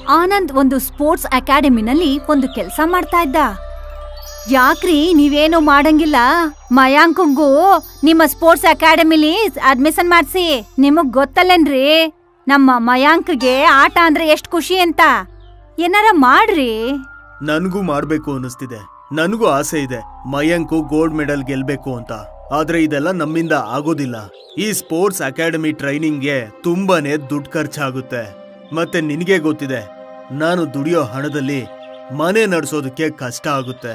ಆನಂದ್ ಒಂದು ಸ್ಪೋರ್ಟ್ಸ್ ಅಕಾಡೆಮಿನಲ್ಲಿ ಒಂದು ಕೆಲಸ ಮಾಡ್ತಾ ಇದ್ದ ಯಾಕ್ರಿ ನೀವೇನು ಮಾಡಂಗಿಲ್ಲ ಮಯಾಂಕಂಗೂ ನಿಮ್ಮ ಸ್ಪೋರ್ಟ್ಸ್ ಅಕಾಡೆಮಿಲಿ ಅಡ್ಮಿಷನ್ ಮಾಡ್ಸಿ ನಿಮಗ್ ಗೊತ್ತಲ್ಲೇನ್ರಿ ನಮ್ಮ ಮಯಾಂಕ್ಗೆ ಆಟ ಅಂದ್ರೆ ಎಷ್ಟ್ ಖುಷಿ ಅಂತ ಏನಾರ ಮಾಡ್ರಿ ನನ್ಗೂ ಮಾಡ್ಬೇಕು ಅನಿಸ್ತಿದೆ ನನಗೂ ಆಸೆ ಇದೆ ಮಯಾಂಕು ಗೋಲ್ಡ್ ಮೆಡಲ್ ಗೆಲ್ಬೇಕು ಅಂತ ಆದ್ರೆ ಇದೆಲ್ಲ ನಮ್ಮಿಂದ ಆಗೋದಿಲ್ಲ ಈ ಸ್ಪೋರ್ಟ್ಸ್ ಅಕಾಡೆಮಿ ಟ್ರೈನಿಂಗ್ಗೆ ತುಂಬಾನೇ ದುಡ್ಡು ಖರ್ಚಾಗುತ್ತೆ ಮತ್ತೆ ನಿನಗೆ ಗೊತ್ತಿದೆ ನಾನು ದುಡಿಯೋ ಹಣದಲ್ಲಿ ಮನೆ ನಡೆಸೋದಕ್ಕೆ ಕಷ್ಟ ಆಗುತ್ತೆ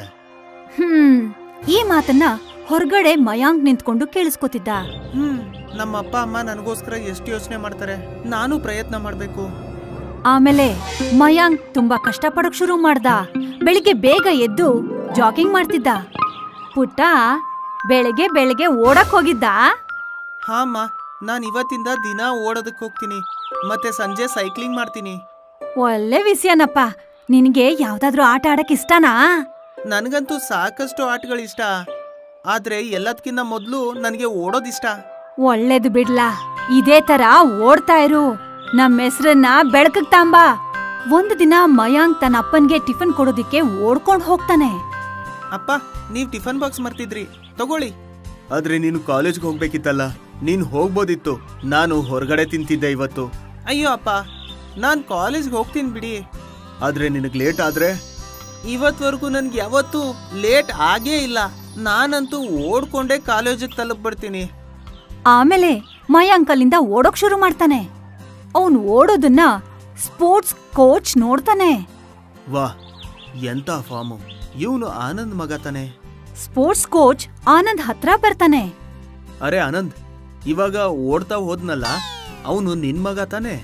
ಹ್ಮ್ ಈ ಮಾತನ್ನ ಹೊರಗಡೆ ಮಯಾಂಕ್ ನಿಂತ್ಕೊಂಡು ಕೇಳಿಸ್ಕೊತಿದ್ದ ಹ್ಮ್ ನಮ್ಮ ಅಪ್ಪ ಅಮ್ಮ ನನಗೋಸ್ಕರ ಎಷ್ಟು ಯೋಚನೆ ಮಾಡ್ತಾರೆ ನಾನು ಪ್ರಯತ್ನ ಮಾಡ್ಬೇಕು ಆಮೇಲೆ ಮಯಾಂಕ್ ತುಂಬಾ ಕಷ್ಟಪಡಕ್ ಶುರು ಮಾಡ್ದ ಬೆಳಿಗ್ಗೆ ಬೇಗ ಎದ್ದು ಜಾಗಿಂಗ್ ಮಾಡ್ತಿದ್ದ ಪುಟ್ಟ ಬೆಳಗ್ಗೆ ಬೆಳಗ್ಗೆ ಓಡಕ್ ಹೋಗಿದ್ದ ಹಾ ಅಮ್ಮ ನಾನು ಇವತ್ತಿಂದ ದಿನ ಓಡೋದಕ್ಕೆ ಹೋಗ್ತೀನಿ ಮತ್ತೆ ಸಂಜೆ ಸೈಕ್ಲಿಂಗ್ ಮಾಡ್ತೀನಿ ಒಳ್ಳೆ ವಿಷಯನಪ್ಪ ನಿನಗೆ ಯಾವ್ದಾದ್ರೂ ಆಟ ಆಡಕ್ ಇಷ್ಟನಾ ನನಗಂತೂ ಸಾಕಷ್ಟು ಆಟಗಳು ಇಷ್ಟ ಆದ್ರೆ ಎಲ್ಲದಕ್ಕಿಂತ ಮೊದಲು ನನಗೆ ಓಡೋದಿಷ್ಟ ಒಳ್ಳೇದು ಬಿಡ್ಲಾ ಇದೇ ತರ ಓಡ್ತಾ ಇರು ನಮ್ ಹೆಸ್ರನ್ನ ಬೆಳಕಕ್ ತಾಂಬ ಒಂದು ದಿನ ಮಯಾಂಕ್ ತನ್ನ ಅಪ್ಪನ್ಗೆ ಟಿಫನ್ ಕೊಡೋದಿಕ್ಕೆ ಓಡ್ಕೊಂಡ್ ಹೋಗ್ತಾನೆ ಅಪ್ಪ ನೀವು ಟಿಫನ್ ಬಾಕ್ಸ್ ಮರ್ತಿದ್ರಿ ತಗೊಳ್ಳಿ ಆದ್ರೆ ನೀನು ಕಾಲೇಜ್ಗೆ ಹೋಗ್ಬೇಕಿತ್ತಲ್ಲ ನೀನ್ ಹೋಗ್ಬೋದಿತ್ತು ನಾನು ಹೊರಗಡೆ ತಿಂತಿದ್ದೆ ಇವತ್ತು ಅಯ್ಯೋ ಅಪ್ಪ ನಾನು ಕಾಲೇಜ್ಗೆ ಹೋಗ್ತೀನಿ ಬಿಡಿ ಆದ್ರೆ ನಿನಗ್ ಲೇಟ್ ಆದ್ರೆ ಇವತ್ವರೆಗೂ ನನ್ಗೆ ಯಾವತ್ತೂ ಲೇಟ್ ಆಗೇ ಇಲ್ಲ ನಾನಂತೂ ಓಡ್ಕೊಂಡೇ ಕಾಲೇಜಿಗೆ ತಲುಪ್ಬಿಡ್ತೀನಿ ಆಮೇಲೆ ಮಯಾಂಕ್ ಅಲ್ಲಿಂದ ಓಡೋಕ್ ಶುರು ಮಾಡ್ತಾನೆ ಅವನ್ ಓಡೋದನ್ನ ಸ್ಪೋರ್ಟ್ಸ್ ಕೋಚ್ ನೋಡ್ತಾನೆ ವಾ ಎಂತ ಫಾರ್ಮು ಇವನು ಆನಂದ್ ಮಗ ತಾನೆ ಸ್ಪೋರ್ಟ್ಸ್ ಕೋಚ್ ಆನಂದ್ ಹತ್ರ ಬರ್ತಾನೆ ಅರೆ ಆನಂದ್ ಇವಾಗ ಓಡ್ತಾ ಹೋದ್ನಲ್ಲ ಅವನು ನಿನ್ ಮಗ ತಾನೆ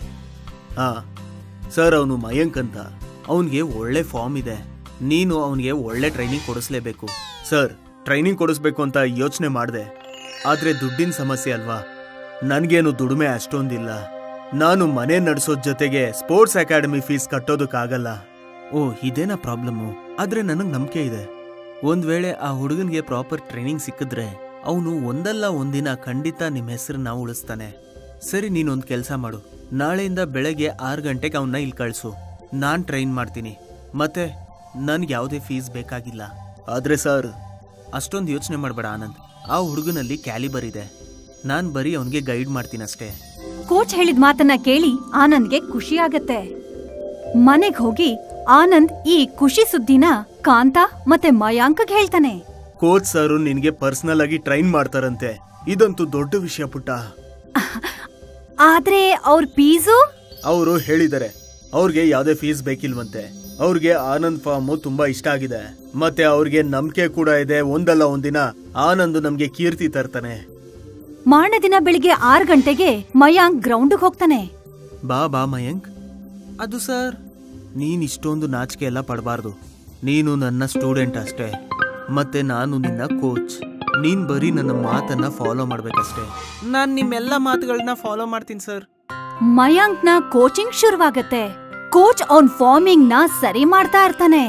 ಹಾ ಸರ್ ಅವನು ಮಯಾಂಕ್ ಅಂತ ಅವನಿಗೆ ಒಳ್ಳೆ ಫಾರ್ಮ್ ಇದೆ ನೀನು ಅವನಿಗೆ ಒಳ್ಳೆ ಟ್ರೈನಿಂಗ್ ಕೊಡಿಸ್ಲೇಬೇಕು ಸರ್ ಟ್ರೈನಿಂಗ್ ಕೊಡಿಸ್ಬೇಕು ಅಂತ ಯೋಚನೆ ಮಾಡಿದೆ ಆದ್ರೆ ದುಡ್ಡಿನ ಸಮಸ್ಯೆ ಅಲ್ವಾ ನನ್ಗೇನು ದುಡಿಮೆ ಅಷ್ಟೊಂದಿಲ್ಲ ನಾನು ಮನೆ ನಡೆಸೋದ್ ಜೊತೆಗೆ ಸ್ಪೋರ್ಟ್ಸ್ ಅಕಾಡೆಮಿ ಫೀಸ್ ಕಟ್ಟೋದಕ್ಕಾಗಲ್ಲ ಓ ಇದೇನಾ ಪ್ರಾಬ್ಲಮ್ಮು ಆದ್ರೆ ನನಗ್ ನಂಬಿಕೆ ಇದೆ ಒಂದ್ ವೇಳೆ ಆ ಹುಡುಗನ್ಗೆ ಪ್ರಾಪರ್ ಟ್ರೈನಿಂಗ್ ಸಿಕ್ಕಿದ್ರೆ ಅವನು ಒಂದಲ್ಲ ಒಂದಿನ ಖಂಡಿತ ನಿಮ್ಮ ಹೆಸರನ್ನ ಉಳಿಸ್ತಾನೆ ಸರಿ ನೀನೊಂದ್ ಕೆಲಸ ಮಾಡು ನಾಳೆಯಿಂದ ಬೆಳಗ್ಗೆ ಆರು ಗಂಟೆಗೆ ಅವನ್ನ ಇಲ್ಲಿ ಕಳ್ಸು ನಾನ್ ಟ್ರೈನ್ ಮಾಡ್ತೀನಿ ಮತ್ತೆ ನನ್ಗೆ ಯಾವುದೇ ಫೀಸ್ ಬೇಕಾಗಿಲ್ಲ ಆದ್ರೆ ಸರ್ ಅಷ್ಟೊಂದು ಯೋಚನೆ ಮಾಡಬೇಡ ಆನಂದ್ ಆ ಹುಡುಗನಲ್ಲಿ ಕ್ಯಾಲಿಬರ್ ಇದೆ ನಾನ್ ಬರೀ ಅವನಿಗೆ ಗೈಡ್ ಮಾಡ್ತೀನಷ್ಟೇ ಕೋಚ್ ಹೇಳಿದ ಮಾತನ್ನ ಕೇಳಿ ಆನಂದ್ಗೆ ಖುಷಿ ಆಗತ್ತೆ ಮನೆಗ್ ಹೋಗಿ ಆನಂದ್ ಈ ಖುಷಿ ಸುದ್ದಿನ ಕಾಂತ ಮತ್ತೆ ಮಯಾಂಕ್ಗ್ ಹೇಳ್ತಾನೆ ಕೋಚ್ ಸರ್ ನಿನ್ಗೆ ಪರ್ಸನಲ್ ಆಗಿ ಟ್ರೈನ್ ಮಾಡ್ತಾರಂತೆ ಇದಂತೂ ದೊಡ್ಡ ವಿಷಯ ಪುಟ್ಟ ಆದ್ರೆ ಅವ್ರ ಫೀಸು ಅವರು ಹೇಳಿದ್ದಾರೆ ಅವ್ರಿಗೆ ಯಾವ್ದೇ ಫೀಸ್ ಬೇಕಿಲ್ವಂತೆ ಅವ್ರಿಗೆ ಆನಂದ್ ಫಾರ್ಮ್ ತುಂಬಾ ಇಷ್ಟ ಆಗಿದೆ ಮತ್ತೆ ಅವ್ರಿಗೆ ನಂಬಿಕೆ ಕೂಡ ಇದೆ ಒಂದಲ್ಲ ಒಂದಿನ ಆನಂದ್ ನಮ್ಗೆ ಕೀರ್ತಿ ತರ್ತಾನೆ ಮಾರನೇ ದಿನ ಬೆಳಿಗ್ಗೆ ಆರ್ ಗಂಟೆಗೆ ಮಯಾಂಕ್ ಗ್ರೌಂಡ್ಗ್ ಹೋಗ್ತಾನೆ ಬಾ ಬಾ ಮಯಾಂಕ್ ಅದು ಸರ್ ನೀನ್ ಇಷ್ಟೊಂದು ನಾಚಿಕೆ ಎಲ್ಲ ಪಡಬಾರ್ದು ನೀನು ನನ್ನ ಸ್ಟೂಡೆಂಟ್ ಅಷ್ಟೇ ಮತ್ತೆ ನಾನು ನಿನ್ನ ಕೋಚ್ ನೀನ್ ಬರೀ ನನ್ನ ಮಾತನ್ನ ಫಾಲೋ ಮಾಡ್ಬೇಕಷ್ಟೇ ನಾನು ನಿಮ್ಮೆಲ್ಲ ಮಾತುಗಳನ್ನ ಫಾಲೋ ಮಾಡ್ತೀನಿ ಸರ್ ಮಯಾಂಕ್ನ ಕೋಚಿಂಗ್ ಶುರುವಾಗತ್ತೆ ಕೋಚ್ ಅವನ್ ಫಾರ್ಮಿಂಗ್ ನ ಸರಿ ಮಾಡ್ತಾ ಇರ್ತಾನೆ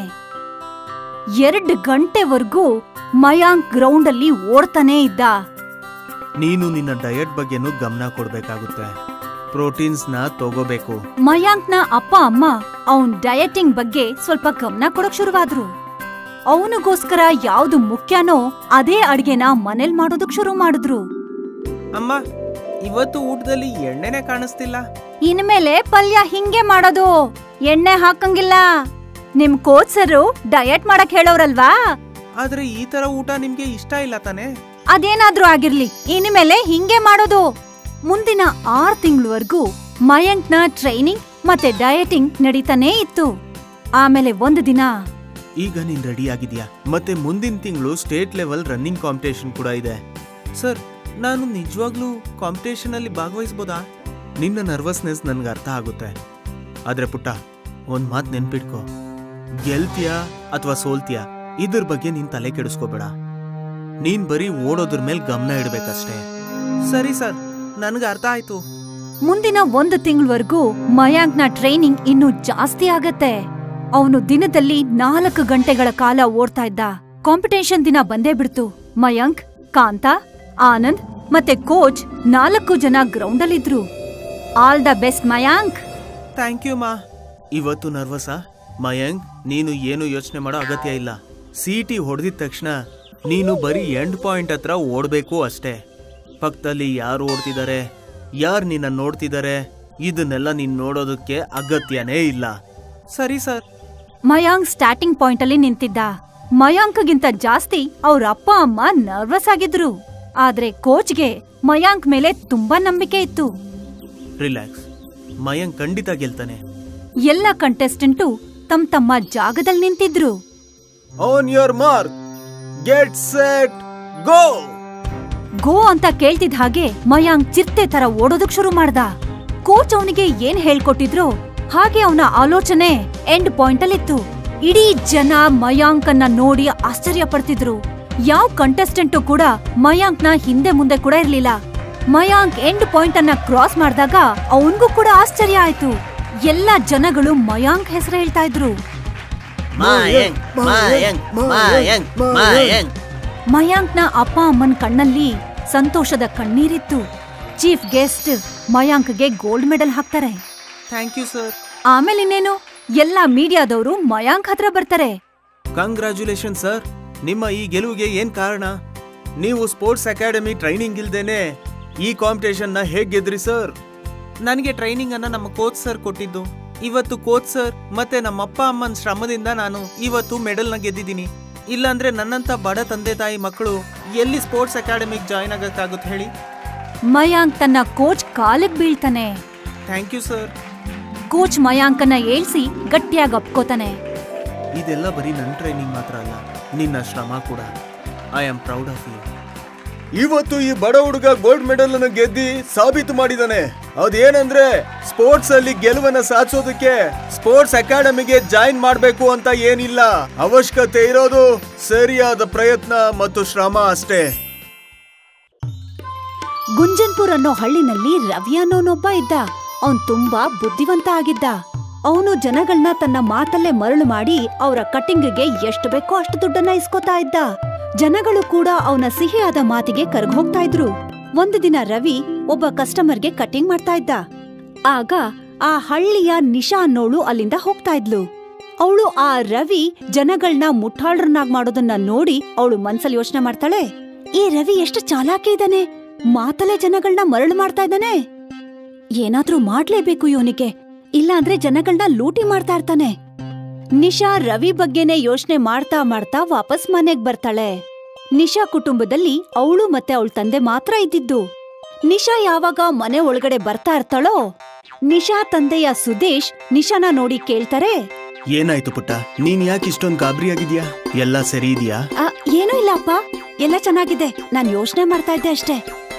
ಎರಡ್ ಗಂಟೆವರೆಗೂ ಮಯಾಂಕ್ ಗ್ರೌಂಡ್ ಅಲ್ಲಿ ಓಡ್ತಾನೆ ಇದ್ದ ನೀನು ನಿನ್ನ ಡಯಟ್ ಬಗ್ಗೆನೂ ಗಮನ ಕೊಡ್ಬೇಕಾಗುತ್ತೆ ಪ್ರೋಟೀನ್ಸ್ನ ತಗೋಬೇಕು ಮಯಾಂಕ್ನ ಅಪ್ಪ ಅಮ್ಮ ಅವನ್ ಡಯಟಿಂಗ್ ಬಗ್ಗೆ ಸ್ವಲ್ಪ ಗಮನ ಕೊಡಕ್ ಶುರುವಾದ್ರು ಅವನಿಗೋಸ್ಕರ ಯಾವ್ದು ಮುಖ್ಯನೋ ಅದೇ ಅಡ್ಗೆನ ಮನೇಲ್ ಮಾಡೋದಕ್ ಶುರು ಮಾಡಿದ್ರು ಅಮ್ಮ ಇವತ್ತು ಊಟದಲ್ಲಿ ಎಣ್ಣೆನೆ ಕಾಣಿಸ್ತಿಲ್ಲ ಇನ್ಮೇಲೆ ಪಲ್ಯ ಹಿಂಗೆ ಮಾಡೋದು ಎಣ್ಣೆ ಹಾಕಂಗಿಲ್ಲ ನಿಮ್ ಕೋಚ್ ಸರು ಡಯಟ್ ಮಾಡಕ್ ಹೇಳೋರಲ್ವಾ ಆದ್ರೆ ಈ ತರ ಊಟ ನಿಮ್ಗೆ ಇಷ್ಟ ಇಲ್ಲ ತಾನೇ ಅದೇನಾದ್ರೂ ಆಗಿರ್ಲಿ ಇನ್ಮೇಲೆ ಹಿಂಗೆ ಮಾಡೋದು ಮುಂದಿನ ಆರ್ ತಿಂಗಳವರೆಗೂ ಮಯಾಂಕ್ನ ಟ್ರೈನಿಂಗ್ ಮತ್ತೆ ಡಯಟಿಂಗ್ ನಡೀತಾನೇ ಇತ್ತು ಆಮೇಲೆ ಒಂದು ದಿನ ಈಗ ನೀನ್ ರೆಡಿ ಆಗಿದ್ಯಾ ಮತ್ತೆ ಮುಂದಿನ ತಿಂಗಳು ಸ್ಟೇಟ್ ಲೆವೆಲ್ ರನ್ನಿಂಗ್ ಕಾಂಪಿಟೇಷನ್ ಕೂಡ ಇದೆ ಸರ್ ನಾನು ನಿಜವಾಗ್ಲೂ ಕಾಂಪಿಟೇಷನ್ ಅಲ್ಲಿ ಭಾಗವಹಿಸ್ಬೋದಾ ನಿನ್ನ ನರ್ವಸ್ನೆಸ್ ನನ್ಗೆ ಅರ್ಥ ಆಗುತ್ತೆ ಆದ್ರೆ ಪುಟ್ಟ ಒಂದ್ ಮಾತ್ ನೆನ್ಪಿಟ್ಕೋ ಗೆಲ್ತೀಯಾ ಅಥವಾ ಸೋಲ್ತೀಯಾ ಇದ್ರ ಬಗ್ಗೆ ನೀನ್ ತಲೆ ಕೆಡಿಸ್ಕೋಬೇಡ ನೀನ್ ಬರೀ ಓಡೋದ್ರ ಮೇಲೆ ಗಮನ ಇಡ್ಬೇಕಷ್ಟೇ ಸರಿ ಸರ್ ನನ್ಗೆ ಅರ್ಥ ಆಯ್ತು ಮುಂದಿನ ಒಂದು ತಿಂಗಳವರೆಗೂ ಮಯಾಂಕ್ನ ಟ್ರೈನಿಂಗ್ ಇನ್ನೂ ಜಾಸ್ತಿ ಆಗತ್ತೆ ಅವನು ದಿನದಲ್ಲಿ ನಾಲ್ಕು ಗಂಟೆಗಳ ಕಾಲ ಓಡ್ತಾ ಇದ್ದ ಕಾಂಪಿಟೇಷನ್ ದಿನ ಬಂದೇ ಬಿಡ್ತು ಮಯಾಂಕ್ ಕಾಂತ ಆನಂದ್ ಮತ್ತೆ ಕೋಚ್ ನಾಲ್ಕು ಜನ ಗ್ರೌಂಡಲ್ಲಿದ್ರು all the best Mayank thank you ಮಾ ಇವತ್ತು ನರ್ವಸಾ ಮಯಾಂಕ್ ನೀನು ಏನು ಯೋಚನೆ ಮಾಡೋ ಅಗತ್ಯ ಇಲ್ಲ ಸಿ ಟಿ ಹೊಡೆದಿದ ತಕ್ಷಣ ನೀನು ಬರೀ ಎಂಡ್ ಪಾಯಿಂಟ್ ಹತ್ರ ಓಡಬೇಕು ಅಷ್ಟೇ ಪಕ್ಕದಲ್ಲಿ ಯಾರು ಓಡ್ತಿದ್ದಾರೆ ಯಾರು ನಿನ್ನ ನೋಡ್ತಿದ್ದಾರೆ ಇದನ್ನೆಲ್ಲ ನೀನು ನೋಡೋದಕ್ಕೆ ಅಗತ್ಯನೇ ಇಲ್ಲ ಸರಿ ಸರ್ ಮಯಾಂಕ್ ಸ್ಟಾರ್ಟಿಂಗ್ ಪಾಯಿಂಟ್ ಅಲ್ಲಿ ನಿಂತಿದ್ದ ಮಯಾಂಕ್ಗಿಂತ ಜಾಸ್ತಿ ಅವ್ರ ಅಪ್ಪ ಅಮ್ಮ ನರ್ವಸ್ ಆಗಿದ್ರು ಆದ್ರೆ ಕೋಚ್ಗೆ ಮಯಾಂಕ್ ಮೇಲೆ ತುಂಬಾ ನಂಬಿಕೆ ಇತ್ತು ರಿಲ್ಯಾಕ್ಸ್ ಮಯಾಂಕ್ ಖಂಡಿತ ಗೆಲ್ತಾನೆ ಎಲ್ಲ ಕಂಟೆಸ್ಟೆಂಟು ತಮ್ ತಮ್ಮ ಜಾಗದಲ್ಲಿ ನಿಂತಿದ್ರು on your mark get set go go ಅಂತ ಕೇಳ್ತಿದ್ ಹಾಗೆ ಮಯಾಂಕ್ ಚಿರತೆ ತರ ಓಡೋದಕ್ ಶುರು ಮಾಡ್ದ ಕೋಚ್ ಅವನಿಗೆ ಏನ್ ಹೇಳ್ಕೊಟ್ಟಿದ್ರು ಹಾಗೆ ಅವನ ಆಲೋಚನೆ ಎಂಡ್ ಪಾಯಿಂಟ್ ಅಲ್ಲಿತ್ತು ಇಡೀ ಜನ ಮಯಾಂಕ್ ಅನ್ನ ನೋಡಿ ಆಶ್ಚರ್ಯ ಪಡ್ತಿದ್ರು ಯಾವ ಕಂಟೆಸ್ಟೆಂಟು ಕೂಡ ಮಯಾಂಕ್ ನ ಹಿಂದೆ ಮುಂದೆ ಕೂಡ ಇರ್ಲಿಲ್ಲ ಮಯಾಂಕ್ ಎಂಡ್ ಪಾಯಿಂಟ್ ಅನ್ನ ಕ್ರಾಸ್ ಮಾಡಿದಾಗ ಅವನ್ಗೂ ಕೂಡ ಆಶ್ಚರ್ಯ ಆಯ್ತು ಎಲ್ಲಾ ಜನಗಳು ಮಯಾಂಕ್ ಹೆಸರು ಹೇಳ್ತಾ ಇದ್ರು ಮಾಯಂಗ್ ಮಾಯಂಗ್ ಮಾಯಂಗ್ ಮಾಯಂಗ್ ಮಯಾಂಕ್ನ ಅಪ್ಪ ಅಮ್ಮನ್ ಕಣ್ಣಲ್ಲಿ ಸಂತೋಷದ ಕಣ್ಣೀರಿತ್ತು ಚೀಫ್ ಗೆಸ್ಟ್ ಮಯಾಂಕ್ಗೆ ಗೋಲ್ಡ್ ಮೆಡಲ್ ಹಾಕ್ತಾರೆ ಥ್ಯಾಂಕ್ ಯು ಸರ್ ಆಮೇಲೆ ಇನ್ನೇನು ಎಲ್ಲಾ ಮೀಡಿಯಾದವರು ಮಯಾಂಕ್ ಹತ್ರ ಬರ್ತಾರೆ ಕಂಗ್ರ್ಯಾಚುಲೇಷನ್ ಸರ್ ನಿಮ್ಮ ಈ ಗೆಲುವಿಗೆ ಏನ್ ಕಾರಣ ನೀವು ಸ್ಪೋರ್ಟ್ಸ್ ಅಕಾಡೆಮಿ ಟ್ರೈನಿಂಗ್ ಇಲ್ದೇನೆ ಈ ಕಾಂಪಿಟೇಷನ್ ನ ಹೇಗ್ ಗೆದ್ರಿ ಸರ್ ನನಗೆ ಟ್ರೈನಿಂಗ್ ಅನ್ನ ನಮ್ಮ ಕೋಚ್ ಸರ್ ಕೊಟ್ಟಿದ್ದು ಇವತ್ತು ಕೋಚ್ ಸರ್ ಮತ್ತೆ ನಮ್ಮ ಅಪ್ಪ ಅಮ್ಮನ ಶ್ರಮದಿಂದ ನಾನು ಇವತ್ತು ಮೆಡಲ್ನ ಗೆದ್ದಿದ್ದೀನಿ ಇಲ್ಲಾಂದ್ರೆ ನನ್ನಂತ ಬಡ ತಂದೆ ತಾಯಿ ಮಕ್ಕಳು ಎಲ್ಲಿ ಸ್ಪೋರ್ಟ್ಸ್ ಅಕಾಡೆಮಿಗೆ ಜಾಯ್ನ್ ಆಗಕ್ಕಾಗುತ್ತೆ ಹೇಳಿ ಮಯಾಂಕ್ ತನ್ನ ಕೋಚ್ ಕಾಲಿಗ್ ಬೀಳ್ತಾನೆ ಥ್ಯಾಂಕ್ ಯು ಸರ್ ಕೋಚ್ ಮಯಾಂಕನ್ನ ಏಳ್ಸಿ ಗಟ್ಟಿಯಾಗಿ ಅಪ್ಕೋತಾನೆ ಇದೆಲ್ಲ ಬರೀ ನನ್ನ ಟ್ರೈನಿಂಗ್ ಮಾತ್ರ ಅಲ್ಲ ನಿನ್ನ ಶ್ರಮ ಕೂಡ I am proud of you ಇವತ್ತು ಈ ಬಡ ಹುಡುಗ ಗೋಲ್ಡ್ ಮೆಡಲ್ ಅನ್ನು ಗೆದ್ದಿ ಸಾಬೀತು ಮಾಡಿದಾನೆ ಅದೇನಂದ್ರೆ ಸ್ಪೋರ್ಟ್ಸ್ ಅಲ್ಲಿ ಗೆಲುವನ್ನ ಸಾಧಿಸೋದಕ್ಕೆ ಸ್ಪೋರ್ಟ್ಸ್ ಅಕಾಡೆಮಿಗೆ ಜಾಯಿನ್ ಮಾಡ್ಬೇಕು ಅಂತ ಏನಿಲ್ಲ ಅವಶ್ಯಕತೆ ಇರೋದು ಸರಿಯಾದ ಪ್ರಯತ್ನ ಮತ್ತು ಶ್ರಮ ಅಷ್ಟೇ ಗುಂಜನ್ಪುರ್ ಅನ್ನೋ ಹಳ್ಳಿನಲ್ಲಿ ರವಿ ಅನ್ನೋನೊಬ್ಬ ಇದ್ದ ಅವನ್ ತುಂಬಾ ಬುದ್ಧಿವಂತ ಆಗಿದ್ದ ಅವನು ಜನಗಳನ್ನ ತನ್ನ ಮಾತಲ್ಲೇ ಮರಳು ಮಾಡಿ ಅವರ ಕಟಿಂಗ್ಗೆ ಎಷ್ಟು ಬೇಕೋ ಅಷ್ಟು ದುಡ್ಡನ್ನ ಇಸ್ಕೊತಾ ಇದ್ದ ಜನಗಳು ಕೂಡ ಅವನ ಸಿಹಿಯಾದ ಮಾತಿಗೆ ಕರ್ಗೋಗ್ತಾ ಇದ್ರು ಒಂದು ದಿನ ರವಿ ಒಬ್ಬ ಕಸ್ಟಮರ್ಗೆ ಕಟಿಂಗ್ ಮಾಡ್ತಾ ಇದ್ದ ಆಗ ಆ ಹಳ್ಳಿಯ ನಿಶಾ ಅನ್ನೋಳು ಅಲ್ಲಿಂದ ಹೋಗ್ತಾ ಇದ್ಲು ಅವಳು ಆ ರವಿ ಜನಗಳನ್ನ ಮುಟ್ಟಾಳ್ರನ್ನಾಗ್ ಮಾಡೋದನ್ನ ನೋಡಿ ಅವಳು ಮನ್ಸಲ್ಲಿ ಯೋಚನೆ ಮಾಡ್ತಾಳೆ ಈ ರವಿ ಎಷ್ಟು ಚಾಲಾಕಿ ಇದ್ದಾನೆ ಮಾತಲ್ಲೇ ಜನಗಳನ್ನ ಮರಳು ಮಾಡ್ತಾ ಇದ್ದಾನೆ ಏನಾದ್ರೂ ಮಾಡ್ಲೇಬೇಕು ಇವನಿಗೆ ಇಲ್ಲಾಂದ್ರೆ ಜನಗಳನ್ನ ಲೂಟಿ ಮಾಡ್ತಾ ಇರ್ತಾನೆ ನಿಶಾ ರವಿ ಬಗ್ಗೆನೇ ಯೋಚನೆ ಮಾಡ್ತಾ ಮಾಡ್ತಾ ವಾಪಸ್ ಮನೆಗ್ ಬರ್ತಾಳೆ ನಿಶಾ ಕುಟುಂಬದಲ್ಲಿ ಅವಳು ಮತ್ತೆ ಅವಳ ತಂದೆ ಮಾತ್ರ ಇದ್ದಿದ್ದು ನಿಶಾ ಯಾವಾಗ ಮನೆ ಒಳಗಡೆ ಬರ್ತಾ ಇರ್ತಾಳೋ ನಿಶಾ ತಂದೆಯ ಸುದೇಶ್ ನಿಶಾನ ನೋಡಿ ಕೇಳ್ತಾರೆ ಏನಾಯ್ತು ಪುಟ್ಟ ನೀನ್ ಯಾಕೆ ಇಷ್ಟೊಂದು ಗಾಬರಿ ಆಗಿದ್ಯಾ ಎಲ್ಲ ಸರಿ ಇದೆಯಾ "ಆ, ಏನೂ ಇಲ್ಲ ಅಪ್ಪ ಎಲ್ಲ ಚೆನ್ನಾಗಿದೆ ನಾನ್ ಯೋಚನೆ ಮಾಡ್ತಾ ಇದ್ದೆ ಅಷ್ಟೇ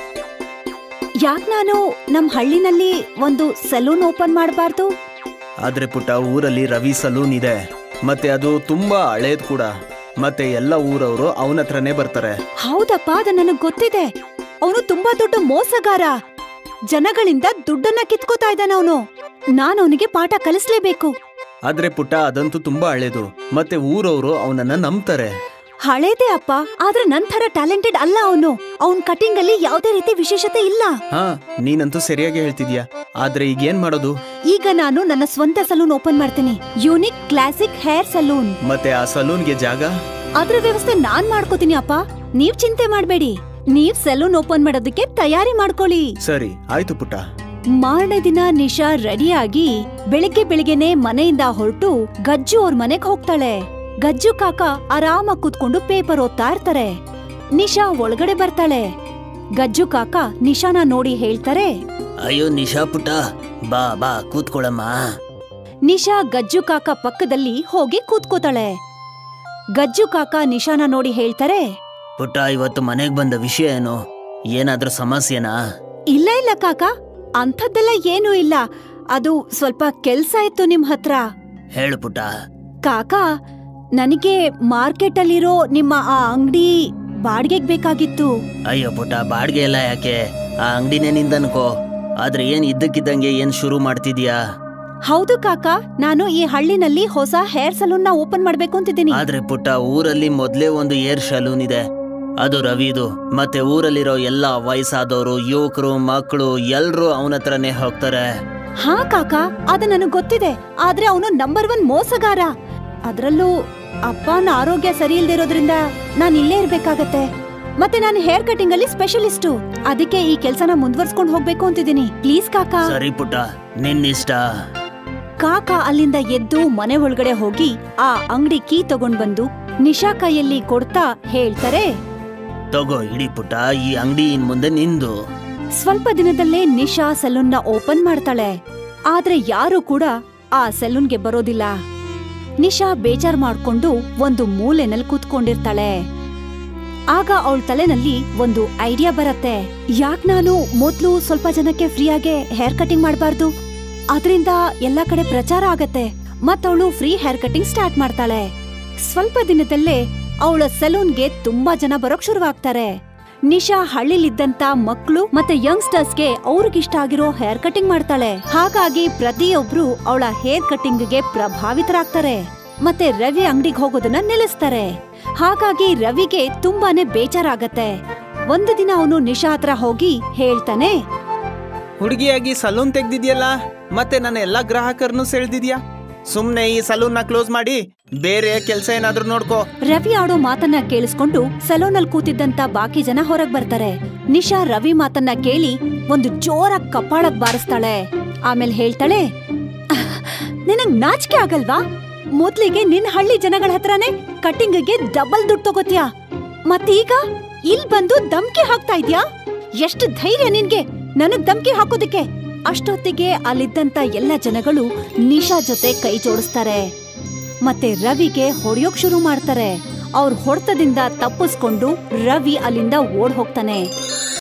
ಯಾಕ್ ನಾನು ನಮ್ ಹಳ್ಳಿನಲ್ಲಿ ಒಂದು ಸಲೂನ್ ಓಪನ್ ಮಾಡಬಾರ್ದು ಆದ್ರೆ ಪುಟ್ಟ ಊರಲ್ಲಿ ರವಿ ಸಲೂನ್ ಇದೆ ಮತ್ತೆ ಅದು ತುಂಬಾ ಹಳೇದ್ ಕೂಡ ಮತ್ತೆ ಎಲ್ಲ ಊರವರು ಅವನ ಹತ್ರನೇ ಬರ್ತಾರೆ ಹೌದಪ್ಪ ಅದು ನನಗ್ ಗೊತ್ತಿದೆ ಅವನು ತುಂಬಾ ದೊಡ್ಡ ಮೋಸಗಾರ ಜನಗಳಿಂದ ದುಡ್ಡನ್ನ ಕಿತ್ಕೋತಾ ಇದ್ದಾನ ಅವನು ನಾನು ಅವನಿಗೆ ಪಾಠ ಕಲಿಸ್ಲೇಬೇಕು ಆದ್ರೆ ಪುಟ್ಟ ಅದಂತೂ ತುಂಬಾ ಹಳೇದು ಮತ್ತೆ ಊರವರು ಅವನನ್ನ ನಂಬ್ತಾರೆ ಹಳೇದೇ ಅಪ್ಪ ಆದ್ರೆ ನನ್ ತರ ಟ್ಯಾಲೆಂಟೆಡ್ ಅಲ್ಲ ಅವನು ಅವನ್ ಕಟಿಂಗ್ ಅಲ್ಲಿ ಯಾವ್ದೇ ರೀತಿ ವಿಶೇಷತೆ ಇಲ್ಲ ಹಾ ನೀನಂತೂ ಸರಿಯಾಗಿ ಹೇಳ್ತಿದ್ಯಾ ಆದ್ರೆ ಈಗ ಏನ್ ಮಾಡೋದು ಈಗ ನಾನು ನನ್ನ ಸ್ವಂತ ಸಲೂನ್ ಓಪನ್ ಮಾಡ್ತೀನಿ ಯೂನಿಕ್ ಕ್ಲಾಸಿಕ್ ಹೇರ್ ಸಲೂನ್ ಮತ್ತೆ ಆ ಸಲೂನ್ಗೆ ಜಾಗ ಅದ್ರ ವ್ಯವಸ್ಥೆ ನಾನ್ ಮಾಡ್ಕೋತೀನಿ ಅಪ್ಪ ನೀವ್ ಚಿಂತೆ ಮಾಡ್ಬೇಡಿ ನೀವ್ ಸಲೂನ್ ಓಪನ್ ಮಾಡೋದಕ್ಕೆ ತಯಾರಿ ಮಾಡ್ಕೊಳ್ಳಿ ಸರಿ ಆಯ್ತು ಪುಟ್ಟ ಮಾರನೇ ದಿನ ನಿಶಾ ರೆಡಿಯಾಗಿ ಬೆಳಿಗ್ಗೆ ಬೆಳಿಗ್ಗೆನೆ ಮನೆಯಿಂದ ಹೊರಟು ಗಜ್ಜು ಅವ್ರ ಮನೆಗ್ ಹೋಗ್ತಾಳೆ ಗಜ್ಜು ಕಾಕ ಆರಾಮಾಗ್ ಕೂತ್ಕೊಂಡು ಪೇಪರ್ ಓದ್ತಾ ಇರ್ತಾರೆ ನಿಶಾ ಒಳಗಡೆ ಬರ್ತಾಳೆ ಗಜ್ಜು ಕಾಕ ನಿಶಾನ ನೋಡಿ ಹೇಳ್ತಾರೆ ಅಯ್ಯೋ ನಿಶಾ ಪುಟ್ಟ ಬಾ ಬಾ ಕೂತ್ಕೊಳ್ಳಮ್ಮ ನಿಶಾ ಗಜ್ಜು ಕಾಕ ಪಕ್ಕದಲ್ಲಿ ಹೋಗಿ ಕೂತ್ಕೋತಾಳೆ ಗಜ್ಜು ಕಾಕ ನಿಶಾನ ನೋಡಿ ಹೇಳ್ತಾರೆ ಪುಟ್ಟ ಇವತ್ತು ಮನೆಗ್ ಬಂದ ವಿಷಯ ಏನು ಏನಾದ್ರೂ ಸಮಸ್ಯೆನಾ ಇಲ್ಲ ಇಲ್ಲ ಕಾಕ ಅಂಥದ್ದೆಲ್ಲ ಏನೂ ಇಲ್ಲ ಅದು ಸ್ವಲ್ಪ ಕೆಲ್ಸ ಇತ್ತು ನಿಮ್ ಹತ್ರ ಹೇಳು ಪುಟ್ಟ ಕಾಕ ನನಗೆ ಮಾರ್ಕೆಟ್ ಅಲ್ಲಿರೋ ನಿಮ್ಮ ಆ ಅಂಗಡಿ ಬಾಡ್ಗೆಗ್ ಬೇಕಾಗಿತ್ತು ಅಯ್ಯೋ ಪುಟ್ಟ ಬಾಡ್ಗೆ ಎಲ್ಲ ಯಾಕೆ ಆ ಅಂಗಡಿನೇ ನಿಂದನ್ಕೋ ಆದ್ರೆ ಏನ್ ಇದ್ದಕ್ಕಿದ್ದಂಗೆ ಏನ್ ಶುರು ಮಾಡ್ತಿದ್ಯಾ ಹೌದು ಕಾಕ ನಾನು ಈ ಹಳ್ಳಿನಲ್ಲಿ ಹೊಸ ಹೇರ್ ಸಲೂನ್ ನ ಓಪನ್ ಮಾಡ್ಬೇಕು ಅಂತಿದ್ದೀನಿ ಆದ್ರೆ ಪುಟ್ಟ ಊರಲ್ಲಿ ಮೊದ್ಲೇ ಒಂದು ಏರ್ ಸಲೂನ್ ಇದೆ ಅದು ರವಿದು ಮತ್ತೆ ಊರಲ್ಲಿರೋ ಎಲ್ಲ ವಯಸ್ಸಾದವರು ಯುವಕರು ಮಕ್ಕಳು ಎಲ್ರೂ ಅವನ ಹತ್ರನೇ ಹೋಗ್ತಾರೆ ಹಾ ಕಾಕ ಅದು ನನಗ್ ಗೊತ್ತಿದೆ ಆದ್ರೆ ಅವನು ನಂಬರ್ ಒನ್ ಮೋಸಗಾರ ಅದ್ರಲ್ಲೂ ಅಪ್ಪನ ಆರೋಗ್ಯ ಸರಿ ಇಲ್ದೇ ಇರೋದ್ರಿಂದ ನಾನ್ ಇಲ್ಲೇ ಇರ್ಬೇಕಾಗತ್ತೆ ಮತ್ತೆ ನಾನು ಹೇರ್ ಕಟಿಂಗ್ ಅಲ್ಲಿ ಸ್ಪೆಷಲಿಸ್ಟು ಅದಕ್ಕೆ ಈ ಕೆಲ್ಸನ ಮುಂದುವರ್ಸ್ಕೊಂಡು ಹೋಗ್ಬೇಕು ಅಂತಿದ್ದೀನಿ ಪ್ಲೀಸ್ ಕಾಕ ಸರಿ ಪುಟ್ಟ ನಿನ್ನಿಷ್ಟ ಕಾಕ ಅಲ್ಲಿಂದ ಎದ್ದು ಮನೆ ಒಳಗಡೆ ಹೋಗಿ ಆ ಅಂಗಡಿ ಕೀ ತಗೊಂಡ್ ಬಂದು ನಿಶಾ ಕೈಯಲ್ಲಿ ಕೊಡ್ತಾ ಹೇಳ್ತಾರೆ ತಗೋ ಇಡಿ ಪುಟ್ಟ ಈ ಅಂಗಡಿ ಇನ್ ಮುಂದೆ ನಿಂದು ಸ್ವಲ್ಪ ದಿನದಲ್ಲೇ ನಿಶಾ ಸಲೂನ್ನ ಓಪನ್ ಮಾಡ್ತಾಳೆ ಆದ್ರೆ ಯಾರು ಕೂಡ ಆ ಸಲೂನ್ಗೆ ಬರೋದಿಲ್ಲ ನಿಶಾ ಬೇಜಾರ್ ಮಾಡ್ಕೊಂಡು ಒಂದು ಮೂಲೆನಲ್ಲಿ ಕೂತ್ಕೊಂಡಿರ್ತಾಳೆ ಆಗ ಅವಳ ತಲೆನಲ್ಲಿ ಒಂದು ಐಡಿಯಾ ಬರತ್ತೆ ಯಾಕ್ ನಾನು ಮೊದ್ಲು ಸ್ವಲ್ಪ ಜನಕ್ಕೆ ಫ್ರೀಯಾಗೆ ಹೇರ್ ಕಟಿಂಗ್ ಮಾಡಬಾರ್ದು ಅದರಿಂದ ಎಲ್ಲಾ ಕಡೆ ಪ್ರಚಾರ ಆಗತ್ತೆ ಮತ್ತವಳು ಫ್ರೀ ಹೇರ್ ಕಟಿಂಗ್ ಸ್ಟಾರ್ಟ್ ಮಾಡ್ತಾಳೆ ಸ್ವಲ್ಪ ದಿನದಲ್ಲೇ ಅವಳ ಸಲೂನ್ಗೆ ತುಂಬಾ ಜನ ಬರೋಕ್ ಶುರುವಾಗ್ತಾರೆ ನಿಶಾ ಹಳ್ಳಿಲಿದ್ದಂತ ಮಕ್ಳು ಮತ್ತೆ ಯಂಗ್ಸ್ಟರ್ಸ್ಗೆ ಅವ್ರಿಗಿಷ್ಟ ಆಗಿರೋ ಹೇರ್ ಕಟಿಂಗ್ ಮಾಡ್ತಾಳೆ ಹಾಗಾಗಿ ಪ್ರತಿಯೊಬ್ರು ಅವಳ ಹೇರ್ ಕಟಿಂಗ್ಗೆ ಪ್ರಭಾವಿತರಾಗ್ತಾರೆ ಮತ್ತೆ ರವಿ ಅಂಗಡಿಗೆ ಹೋಗೋದನ್ನ ನಿಲ್ಲಿಸ್ತಾರೆ ಹಾಗಾಗಿ ರವಿಗೆ ತುಂಬಾನೇ ಬೇಜಾರಾಗತ್ತೆ ಒಂದು ದಿನ ಅವನು ನಿಶಾ ಹತ್ರ ಹೋಗಿ ಹೇಳ್ತಾನೆ ಹುಡುಗಿಯಾಗಿ ಸಲೂನ್ ತೆಗ್ದಿದ್ಯಲ್ಲ ಮತ್ತೆ ನನ್ನ ಎಲ್ಲಾ ಗ್ರಾಹಕರನ್ನು ಸೆಳ್ದಿದ್ಯಾ ಸುಮ್ನೆ ಈ ಸಲೂನ್ ನ ಕ್ಲೋಸ್ ಮಾಡಿ ಬೇರೆ ಕೆಲ್ಸ ಏನಾದ್ರೂ ನೋಡ್ಕೋ ರವಿ ಆಡೋ ಮಾತನ್ನ ಕೇಳಿಸ್ಕೊಂಡು ಸಲೂನಲ್ಲಿ ಕೂತಿದ್ದಂತ ಬಾಕಿ ಜನ ಹೊರಗ್ ಬರ್ತಾರೆ ನಿಶಾ ರವಿ ಮಾತನ್ನ ಕೇಳಿ ಒಂದು ಜೋರಾಗ್ ಕಪಾಳಕ್ ಬಾರಿಸ್ತಾಳೆ ಆಮೇಲೆ ಹೇಳ್ತಾಳೆ "ಅಹ್, ನಿನಗ್ ನಾಚಿಕೆ ಆಗಲ್ವಾ ಮೊದ್ಲಿಗೆ ನಿನ್ ಹಳ್ಳಿ ಜನಗಳ ಹತ್ರನೇ ಕಟ್ಟಿಂಗ್ಗೆ ಡಬಲ್ ದುಡ್ಡು ತಗೋತ್ಯಾ ಮತ್ತೀಗ ಇಲ್ ಬಂದು ಧಮ್ಕಿ ಹಾಕ್ತಾ ಇದ್ಯಾ ಎಷ್ಟು ಧೈರ್ಯ ನಿನ್ಗೆ ನನಗ್ ಧಮ್ಕಿ ಹಾಕೋದಕ್ಕೆ ಅಷ್ಟೊತ್ತಿಗೆ ಅಲ್ಲಿದ್ದಂತ ಎಲ್ಲ ಜನಗಳು ನಿಶಾ ಜೊತೆ ಕೈ ಜೋಡಿಸ್ತಾರೆ ಮತ್ತೆ ರವಿಗೆ ಹೊಡೆಯೋಕ್ ಶುರು ಮಾಡ್ತಾರೆ ಅವ್ರ ಹೊಡೆತದಿಂದ ತಪ್ಪಿಸ್ಕೊಂಡು ರವಿ ಅಲ್ಲಿಂದ ಓಡ್ ಹೋಗ್ತಾನೆ